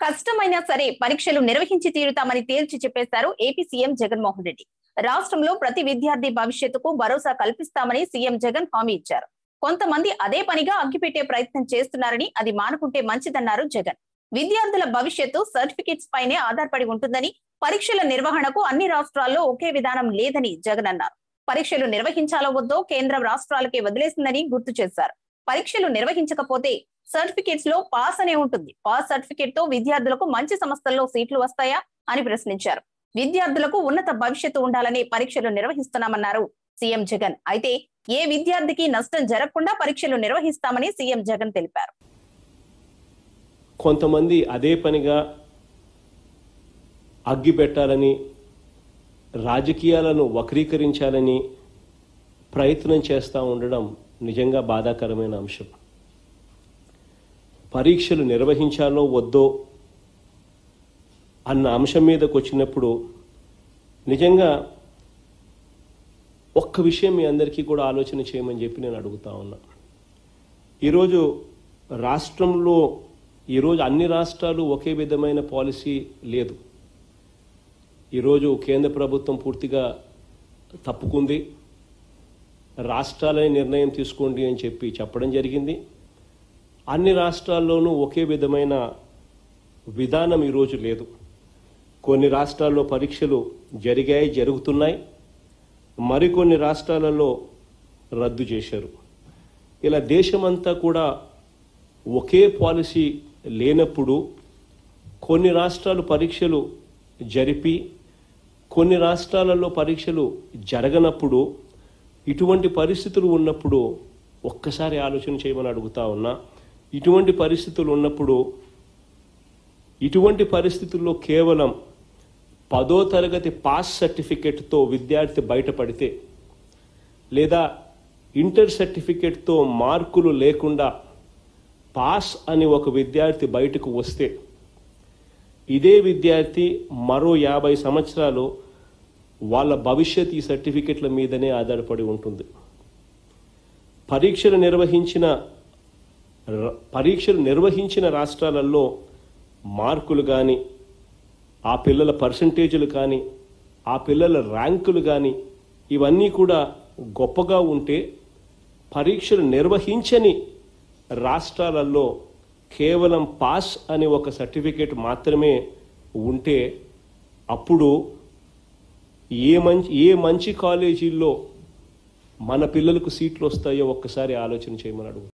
కష్టమైనా సరే పరీక్షలు నిర్వహించి తీరుతామని తేల్చి చెప్పేశారు ఏపీ సీఎం జగన్మోహన్ రెడ్డి రాష్ట్రంలో ప్రతి విద్యార్థి భవిష్యత్తుకు భరోసా కల్పిస్తామని సీఎం జగన్ హామీ ఇచ్చారు కొంతమంది అదే పనిగా అగ్గిపెట్టే ప్రయత్నం చేస్తున్నారని అది మానుకుంటే మంచిదన్నారు జగన్ విద్యార్థుల భవిష్యత్తు సర్టిఫికెట్స్ పైనే ఆధారపడి ఉంటుందని పరీక్షల నిర్వహణకు అన్ని రాష్ట్రాల్లో ఒకే విధానం లేదని జగన్ అన్నారు పరీక్షలు నిర్వహించాలో వద్దో కేంద్రం రాష్ట్రాలకే వదిలేసిందని గుర్తు చేశారు పరీక్షలు నిర్వహించకపోతే సర్టిఫికేట్స్ లో పాస్ అనే ఉంటుంది పాస్ సర్టిఫికేట్ తో విద్యార్థులకు మంచి సంస్థల్లో సీట్లు వస్తాయా అని ప్రశ్నించారు విద్యార్థులకు ఉన్నత భవిష్యత్తు ఉండాలని పరీక్షలు నిర్వహిస్తున్నామన్నారు సీఎం జగన్ అయితే ఏ విద్యార్థికి నష్టం జరగకుండా పరీక్షలు నిర్వహిస్తామని సీఎం జగన్ తెలిపారు కొంతమంది అదే పనిగా అగ్గి పెట్టాలని రాజకీయాలను వక్రీకరించాలని ప్రయత్నం చేస్తూ ఉండడం నిజంగా బాధాకరమైన అంశం పరీక్షలు నిర్వహించాలో వద్దో అన్న అంశం మీదకి వచ్చినప్పుడు నిజంగా ఒక్క విషయం మీ అందరికీ కూడా ఆలోచన చేయమని చెప్పి నేను అడుగుతా ఉన్నా ఈరోజు రాష్ట్రంలో ఈరోజు అన్ని రాష్ట్రాలు ఒకే విధమైన పాలసీ లేదు ఈరోజు కేంద్ర ప్రభుత్వం పూర్తిగా తప్పుకుంది రాష్ట్రాలే నిర్ణయం తీసుకోండి అని చెప్పి చెప్పడం జరిగింది అన్ని రాష్ట్రాల్లోనూ ఒకే విధమైన విధానం ఈరోజు లేదు కొన్ని రాష్ట్రాల్లో పరీక్షలు జరిగాయి జరుగుతున్నాయి మరికొన్ని రాష్ట్రాలలో రద్దు చేశారు ఇలా దేశమంతా కూడా ఒకే పాలసీ లేనప్పుడు కొన్ని రాష్ట్రాలు పరీక్షలు జరిపి కొన్ని రాష్ట్రాలలో పరీక్షలు జరగనప్పుడు ఇటువంటి పరిస్థితులు ఉన్నప్పుడు ఒక్కసారి ఆలోచన చేయమని అడుగుతా ఉన్నా ఇటువంటి పరిస్థితులు ఉన్నప్పుడు ఇటువంటి పరిస్థితుల్లో కేవలం పదో తరగతి పాస్ సర్టిఫికెట్తో విద్యార్థి బయటపడితే లేదా ఇంటర్ సర్టిఫికెట్తో మార్కులు లేకుండా పాస్ అని ఒక విద్యార్థి బయటకు వస్తే ఇదే విద్యార్థి మరో యాభై సంవత్సరాలు వాళ్ళ భవిష్యత్ ఈ సర్టిఫికెట్ల మీదనే ఆధారపడి ఉంటుంది పరీక్షలు నిర్వహించిన ర- పరీక్షలు నిర్వహించిన రాష్ట్రాలలో మార్కులు కానీ ఆ పిల్లల పర్సంటేజీలు కానీ ఆ పిల్లల ర్యాంకులు కానీ ఇవన్నీ కూడా గొప్పగా ఉంటే పరీక్షలు నిర్వహించని రాష్ట్రాలలో కేవలం పాస్ అనే ఒక సర్టిఫికేట్ మాత్రమే ఉంటే అప్పుడు ఏ మంచి ఏ మంచి కాలేజీల్లో మన పిల్లలకు సీట్లు వస్తాయో ఒక్కసారి ఆలోచన చేయమని అడుగు